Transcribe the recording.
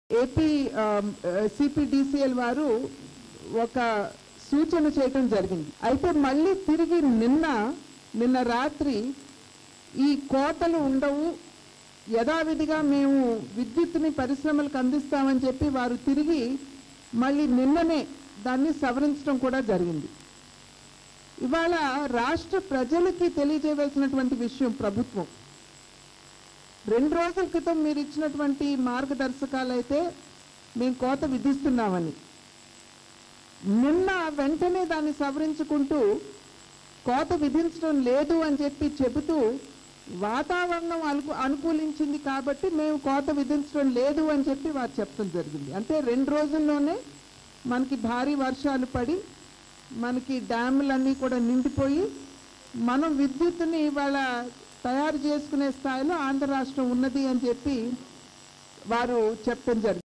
AP CPDCL వారు ఒక సూచన చేయటం జరిగింది అయితే మళ్ళీ తిరిగి నిన్న నిన్న రాత్రి ఈ కోతలు ఉండవు యథావిధిగా మేము విద్యుత్తుని పరిశ్రమలకు అందిస్తామని చెప్పి వారు తిరిగి మళ్ళీ నిన్ననే దాన్ని సవరించడం కూడా జరిగింది ఇవాళ రాష్ట్ర ప్రజలకి తెలియజేయవలసినటువంటి విషయం ప్రభుత్వం రెండు రోజుల క్రితం మీరు ఇచ్చినటువంటి మార్గదర్శకాలు అయితే మేము కోత విధిస్తున్నామని నిన్న వెంటనే దాన్ని సవరించుకుంటూ కోత విధించడం లేదు అని చెప్పి చెబుతూ వాతావరణం అనుకు అనుకూలించింది కాబట్టి మేము కోత విధించడం లేదు అని చెప్పి వారు చెప్పడం జరిగింది అంటే రెండు రోజుల్లోనే మనకి భారీ వర్షాలు పడి మనకి డ్యాములన్నీ కూడా నిండిపోయి మనం విద్యుత్తుని ఇవాళ తయారు చేసుకునే స్థాయిలో ఆంధ్ర రాష్ట్రం ఉన్నది అని చెప్పి వారు చెప్పడం జరిగింది